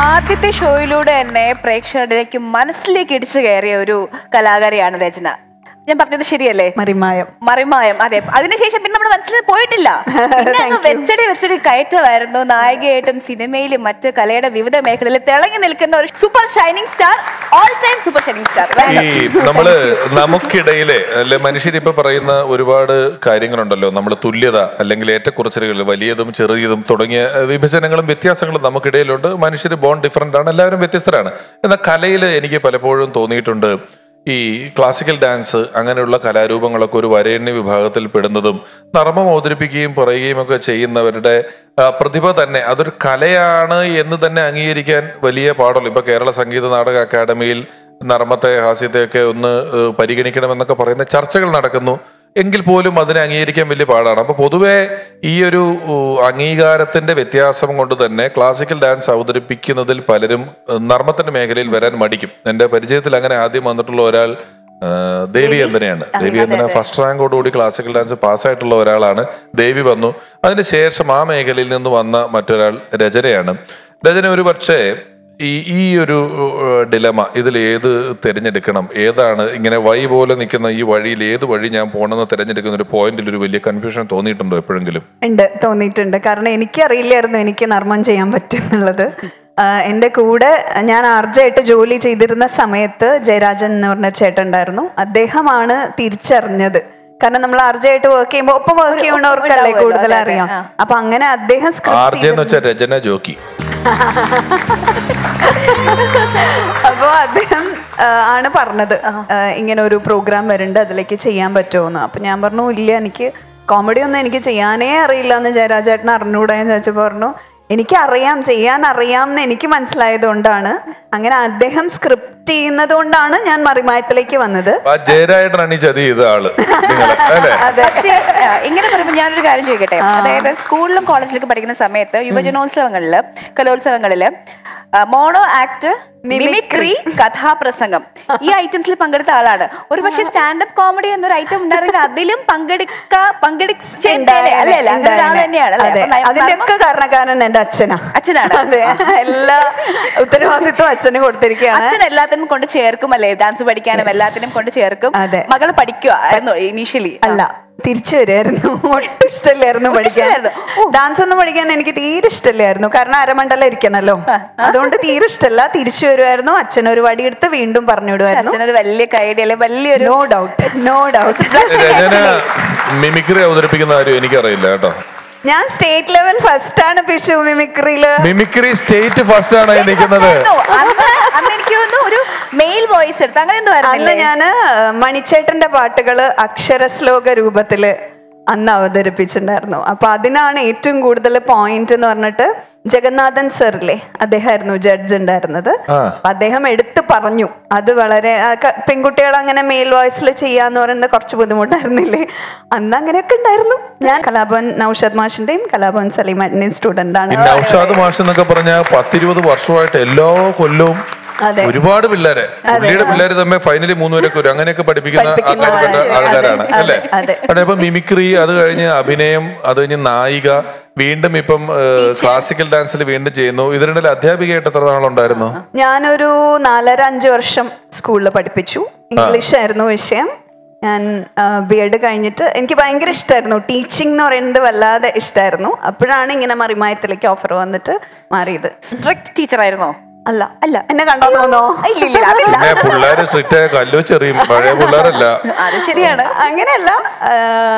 ആദ്യത്തെ ഷോയിലൂടെ തന്നെ പ്രേക്ഷകരിലേക്ക് മനസ്സിലേക്ക് ഇടിച്ചു കയറിയ ഒരു കലാകാരിയാണ് രചന ഞാൻ പറഞ്ഞത് ശരിയല്ലേ മറിമായം മറിമായം അതെ അതിനുശേഷം പിന്നെ നമ്മുടെ മനസ്സിൽ പോയിട്ടില്ല പിന്നെ അങ്ങ് വെച്ചടി വെച്ചടി കയറ്റമായിരുന്നു നായികയായിട്ടും സിനിമയിലും മറ്റ് കലയുടെ വിവിധ മേഖലയിൽ തിളങ്ങി നിൽക്കുന്ന ഒരു super shining star all time super shining star ഈ നമ്മള് നമുക്കിടയിലെ അല്ലെ മനുഷ്യരിപ്പോ പറയുന്ന ഒരുപാട് കാര്യങ്ങളുണ്ടല്ലോ നമ്മൾ തുല്യത അല്ലെങ്കിൽ ഏറ്റക്കുറച്ചിലുകൾ വലിയതും ചെറിയതും തുടങ്ങിയ ഏഹ്, വിഭജനങ്ങളും വ്യത്യാസങ്ങളും നമുക്കിടയിലുണ്ട് മനുഷ്യർ ബോൺ ഡിഫറെന്റ് ആണ് എല്ലാവരും വ്യത്യസ്തരാണ് എന്നാൽ കലയിൽ എനിക്ക് പലപ്പോഴും തോന്നിയിട്ടുണ്ട് ഈ ക്ലാസിക്കൽ ഡാൻസ് അങ്ങനെയുള്ള കലാരൂപങ്ങളൊക്കെ ഒരു വരേണ്യ വിഭാഗത്തിൽ പെടുന്നതും നർമ്മം അവതരിപ്പിക്കുകയും പറയുകയും ഒക്കെ ചെയ്യുന്നവരുടെ ആ, പ്രതിഭ തന്നെ അതൊരു കലയാണ് എന്ന് തന്നെ അംഗീകരിക്കാൻ വലിയ പാടുള്ളൂ ഇപ്പൊ കേരള സംഗീത നാടക അക്കാദമിയിൽ നർമ്മത്തെ ഹാസ്യത്തെയൊക്കെ ഒന്ന് ഏഹ്, പരിഗണിക്കണമെന്നൊക്കെ പറയുന്ന ചർച്ചകൾ നടക്കുന്നു എങ്കിൽ പോലും അതിനെ അംഗീകരിക്കാൻ വലിയ പാടാണ് അപ്പൊ പൊതുവെ ഈ ഒരു ഉ, അംഗീകാരത്തിന്റെ വ്യത്യാസം കൊണ്ട് തന്നെ ക്ലാസിക്കൽ ഡാൻസ് അവതരിപ്പിക്കുന്നതിൽ പലരും ഏഹ്, നർമ്മത്തിന്റെ മേഖലയിൽ വരാൻ മടിക്കും എന്റെ പരിചയത്തിൽ അങ്ങനെ ആദ്യം വന്നിട്ടുള്ള ഒരാൾ ഏഹ്, ദേവി എന്തിനെയാണ് ദേവി എന്തിന ഫസ്റ്റ് റാങ്കോടുകൂടി ക്ലാസിക്കൽ ഡാൻസ് പാസ്സായിട്ടുള്ള ഒരാളാണ് ദേവി വന്നു അതിനുശേഷം ആ മേഖലയിൽ നിന്ന് വന്ന മറ്റൊരാൾ രചനയാണ് രചന ഒരു പക്ഷേ ഈ ഈ ഒരു ഡിലമ ഇതിൽ ഏത് തിരഞ്ഞെടുക്കണം ഏതാണ് ഇങ്ങനെ വൈ പോലെ നിൽക്കുന്ന ഈ വഴിയിൽ ഏത് വഴി ഞാൻ പോകണമെന്ന് തിരഞ്ഞെടുക്കുന്ന ഒരു പോയിന്റിൽ ഒരു വലിയ കൺഫ്യൂഷൻ തോന്നിയിട്ടുണ്ടോ എപ്പോഴെങ്കിലും ഉണ്ട് തോന്നിയിട്ടുണ്ട് കാരണം എനിക്കറിയില്ലായിരുന്നു എനിക്ക് നർമ്മം ചെയ്യാൻ പറ്റും എന്നുള്ളത് ആഹ് എൻ്റെ കൂടെ ഞാൻ ആർജയായിട്ട് ജോലി ചെയ്തിരുന്ന സമയത്ത് ജയരാജൻ എന്ന് പറഞ്ഞ ചേട്ടൻ ഉണ്ടായിരുന്നു അദ്ദേഹമാണ് തിരിച്ചറിഞ്ഞത് കാരണം നമ്മൾ ആർജയായിട്ട് വർക്ക് ചെയ്യുമ്പോൾ ഒപ്പം വർക്ക് ചെയ്യണവർക്കല്ലേ ഉണ്ടാവുമല്ലോ, കൂടുതൽ അതെ, അതെ, അറിയാം ആ. അപ്പൊ അങ്ങനെ അദ്ദേഹം ആർ സ്ക്രിപ്റ്റ് ജെ എന്ന് വെച്ചാൽ രചന ജോക്കി അപ്പോൾ അദ്ദേഹം ആ, ആണ് പറഞ്ഞത് ആ, ഇങ്ങനെ ഒരു പ്രോഗ്രാം വരുന്നുണ്ട് അതിലേക്ക് ചെയ്യാൻ പറ്റുമോന്ന് അപ്പൊ ഞാൻ പറഞ്ഞു ഇല്ല എനിക്ക് കോമഡി ഒന്നും എനിക്ക് ചെയ്യാനേ അറിയില്ല എന്ന് ജയരാജേട്ടൻ അറിഞ്ഞുകൂടാ എന്ന് ചോദിച്ചപ്പോൾ പറഞ്ഞു എനിക്ക് അറിയാം ചെയ്യാൻ അറിയാം എന്ന് എനിക്ക് മനസ്സിലായത് കൊണ്ടാണ് അങ്ങനെ അദ്ദേഹം സ്ക്രിപ്റ്റ് ചെയ്യുന്നത് കൊണ്ടാണ് ഞാൻ മറിമായത്തിലേക്ക് വന്നത് ആ ജയരാജനാണ് ഈ ചതി ചെയ്ത ആള് നിങ്ങള് അല്ലേ പക്ഷേ ആ, ഇങ്ങനെ പറയുമ്പോൾ ഞാനൊരു കാര്യം ചോദിക്കട്ടെ അതായത് സ്കൂളിലും കോളേജിലൊക്കെ പഠിക്കുന്ന സമയത്ത് യുവജനോത്സവങ്ങളില് കലോത്സവങ്ങളില് മോണോ ആക്ട് മിമിക്രി കഥാപ്രസംഗം ഈ ഐറ്റംസിൽ പങ്കെടുത്ത ആളാണ് ഒരു പക്ഷേ സ്റ്റാൻഡപ്പ് കോമഡി എന്നൊരു ഐറ്റം ഉണ്ടായിരുന്നെങ്കിൽ അതിലും പങ്കെടുക്ക പങ്കെടുക്കേണ്ടേ അല്ലേ അല്ലേ അങ്ങനെ ഒരാൾ തന്നെയാണ് അല്ലേ? അതെ അപ്പൊ നയ- അതിന്റെ ഒക്കെ കാരണക്കാരൻ എന്റെ അച്ഛനാ അച്ഛനാണ്? അതെ എല്ലാ ഉത്തരവാദിത്വം അച്ഛന് കൊടുത്തിരിക്കുകയാണ് അച്ഛൻ എല്ലാത്തിനും കൊണ്ട് ചേർക്കും അല്ലേ ഡാൻസ് പഠിക്കാനും എല്ലാത്തിനും കൊണ്ട് ചേർക്കും അതെ. മകള് പഠിക്കുക ആയിരുന്നു ഇനീഷ്യലി അല്ല തിരിച്ചു വരികയായിരുന്നു ഒട്ടും ഇഷ്ടമില്ലായിരുന്നു പഠിക്കാൻ ഇഷ്ടമില്ലായിരുന്നു. ഡാൻസ് ഒന്നും പഠിക്കാൻ എനിക്ക് തീരെ ഇഷ്ടമില്ലായിരുന്നു കാരണം അരമണ്ഡലം ഇരിക്കണല്ലോ അതുകൊണ്ട് തീരെ ഇഷ്ടമല്ല തിരിച്ചു വരുമായിരുന്നു അച്ഛൻ ഒരു വടിയെടുത്ത് വീണ്ടും പറഞ്ഞു വിടുമായിരുന്നു അച്ഛനൊരു വലിയ കൈഡി അല്ലെ വലിയൊരു no doubt no doubt Rachana mimicry അവതരിപ്പിക്കുന്ന ആരും എനിക്കറിയില്ല കേട്ടോ ഞാൻ സ്റ്റേറ്റ് ലെവൽ ഫസ്റ്റ് ആണ് പിഷു മിമിക്രിയില് മിമിക്രി സ്റ്റേറ്റ് ഫസ്റ്റ് ആണ് ഈ നിൽക്കുന്നത് ആയിരുന്നു. അന്ന് അന്ന് എനിക്ക് തോന്നുന്നു ഒരു മെയിൽ വോയിസ് എടുത്ത് അങ്ങനെ എന്തോ അന്ന് ആയിരുന്നില്ലേ ഞാന് മണിച്ചേട്ടന്റെ പാട്ടുകള് അക്ഷരശ്ലോക രൂപത്തില് അന്ന് അവതരിപ്പിച്ചിട്ടുണ്ടായിരുന്നു അപ്പൊ അതിനാണ് ഏറ്റവും കൂടുതൽ പോയിന്റ് എന്ന് പറഞ്ഞിട്ട് ജഗന്നാഥൻ സാറില്ലേ അദ്ദേഹമായിരുന്നു ജഡ്ജ് ഉണ്ടായിരുന്നത് ആ. അപ്പൊ അദ്ദേഹം എടുത്തു പറഞ്ഞു അത് വളരെ ആ, ക- പെൺകുട്ടികൾ അങ്ങനെ മെയിൽ വോയിസിൽ ചെയ്യാന്ന് പറയുന്നത് കുറച്ച് ബുദ്ധിമുട്ടായിരുന്നില്ലേ അന്ന് അങ്ങനെയൊക്കെ ഉണ്ടായിരുന്നു ഞാൻ കലാഭവൻ നൌഷദ് മാഷിന്റെയും കലാഭവൻ സലീമാറ്റിന്റെയും സ്റ്റുഡന്റ് ആണ് പിന്നെ ഔഷാദ് മാഷ് എന്നൊക്കെ പറഞ്ഞ പത്തിരുപത് വർഷമായിട്ട് എല്ലാ കൊല്ലവും അതെ. ഒരുപാട് പിള്ളേരെ പുള്ളിയുടെ പിള്ളേര് തമ്മിൽ ഫൈനലി മൂന്നുപേരൊക്കെ വരും അങ്ങനെയൊക്കെ പഠിപ്പിക്കുന്ന പഠിപ്പിക്കുന്ന ആൾക്കാർപ്പെട്ട ആളാണ്. ആൾക്കാരാണ് അതെ, അല്ലേ അതെ. അവിടെ ഇപ്പൊ മിമിക്രി അത് കഴിഞ്ഞ് അഭിനയം അത് കഴിഞ്ഞ് നായിക വീണ്ടും ഇപ്പം ക്ലാസിക്കൽ ഡാൻസിൽ വീണ്ടും ചെയ്യുന്നു ഇതിനിടയിൽ അധ്യാപികയായിട്ട് എത്ര നാളുണ്ടായിരുന്നു ഞാനൊരു നാലര അഞ്ച് വർഷം സ്കൂളിൽ പഠിപ്പിച്ചു ഇംഗ്ലീഷ് ആയിരുന്നു വിഷയം ഞാൻ ബി എഡ് കഴിഞ്ഞിട്ട് എനിക്ക് ഭയങ്കര ഇഷ്ടമായിരുന്നു ടീച്ചിങ് എന്ന് പറയുന്നത് വല്ലാതെ ഇഷ്ടമായിരുന്നു അപ്പോഴാണ് ഇങ്ങനെ മറിമായത്തിലേക്ക് ഓഫർ വന്നിട്ട് മാറിയത് സ്ട്രിക്ട് ടീച്ചർ ആയിരുന്നോ അല്ല അല്ല എന്നെ കണ്ടോ തോന്നോ ഇല്ല ഇല്ല അതില്ല പിന്നെ പിള്ളേര് സ്ട്രിക്റ്റ് കല്ല് വെച്ചെറിയും പഴയ പിള്ളേരല്ല അത് ശരിയാണ് അങ്ങനെയല്ല ആ,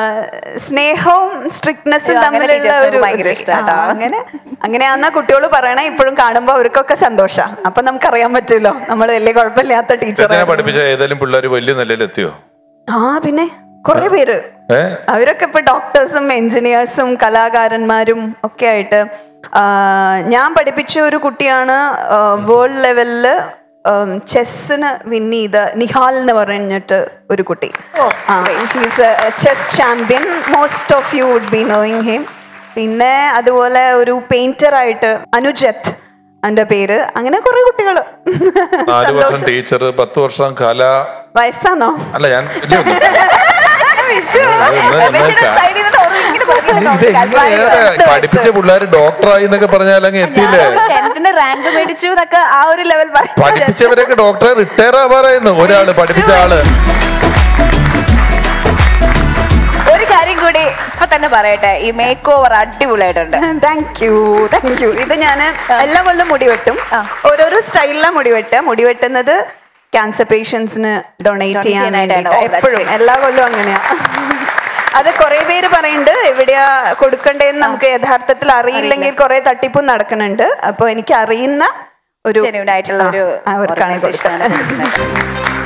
സ്നേഹവും സ്ട്രിക്ട്നെസ്സും അയ്യോ, അങ്ങനെ തമ്മിലുള്ള teachers ഒരു ഭയങ്കര ഇത്. ഇഷ്ടാട്ടോ. ആ, അങ്ങനെ അങ്ങനെയാന്നാ കുട്ടികൾ പറയണേ ഇപ്പോഴും കാണുമ്പോ അവർക്കൊക്കെ സന്തോഷാ അപ്പൊ നമുക്കറിയാൻ പറ്റുമല്ലോ നമ്മൾ വലിയ കുഴപ്പമില്ലാത്ത ടീച്ചർ രചന പഠിപ്പിച്ച ഏതെങ്കിലും പിള്ളേർ വലിയ നിലയിലെത്തിയോ ആ പിന്നെ കുറെ പേര് ഏ അവരൊക്കെ ഇപ്പൊ ഡോക്ടേഴ്സും എഞ്ചിനീയേഴ്സും കലാകാരന്മാരും ഒക്കെ ആയിട്ട് ആ, ഞാൻ പഠിപ്പിച്ച ഒരു കുട്ടിയാണ് വേൾഡ് ലെവലില് ചെസ്സിന് വിൻ ചെയ്ത നിഹാൽ എന്ന് പറഞ്ഞിട്ട് ഒരു കുട്ടി chess champion most of you would be knowing him പിന്നെ അതുപോലെ ഒരു പെയിന്റർ ആയിട്ട് അനുജത്ത് എൻ്റെ പേര് അങ്ങനെ കുറെ കുട്ടികള് നാല് വർഷം ടീച്ചർ പത്ത് വർഷം കല വയസ്സാണോ അല്ല ഞാൻ ഇല്ല, വിഷു ഒന്ന് ഒന്ന് രമേശിന്റെ ക- side ൽ നിന്ന് ഓരോ ഇങ്ങനെ നോക്കി ഇത് നിൽക്കുന്നു. എങ്ങനെ പഠിപ്പിച്ച പിള്ളേര് ഡോക്ടറായി എന്നൊക്കെ പറഞ്ഞാൽ അങ്ങ് എത്തിയില്ലേ ടെൻത്തിന് ഡോക്ടറിന്റെ റാങ്ക് മേടിച്ചു എന്നൊക്കെ ആ ഒരു ലെവൽ പഠിപ്പിച്ചവരൊക്കെ ഡോക്ടറെ റിട്ടയർ ആവാറായിരുന്നു ഒരാള് പഠിപ്പിച്ച ആള് ഒരു കാര്യം കൂടി ഇപ്പൊ തന്നെ പറയട്ടെ ഈ മേക്ക് ഓവർ അടിപൊളിയായിട്ടുണ്ട് താങ്ക് യു താങ്ക് യു ഇത് ഞാൻ എല്ലാ കൊല്ലം മുടി വെട്ടും ഓരോരോ സ്റ്റൈലിലാണ് മുടി വെട്ടുക മുടി വെട്ടുന്നത് ക്യാൻസർ പേഷ്യൻസിന് ഡൊണേറ്റ് ചെയ്യാൻ ചെയ്യാനായിട്ടാണ്. വേണ്ടിയിട്ടാ. Oh, that's എപ്പോഴും എല്ലാ കൊല്ലവും അങ്ങനെയാ അത് കുറെ പേര് പറയുന്നുണ്ട് എവിടെയാ കൊടുക്കണ്ടേന്ന് നമുക്ക് യഥാർത്ഥത്തിൽ അറിയില്ലെങ്കിൽ കുറെ തട്ടിപ്പും നടക്കുന്നുണ്ട് അപ്പൊ എനിക്ക് അറിയുന്ന ഒരു ജെന്യൂൻ ആയിട്ടുള്ള ഒരു ആ, അവർക്കാണ് organization ആണ് കൊടുക്കുന്നത് കൊടുക്കുന്നത്.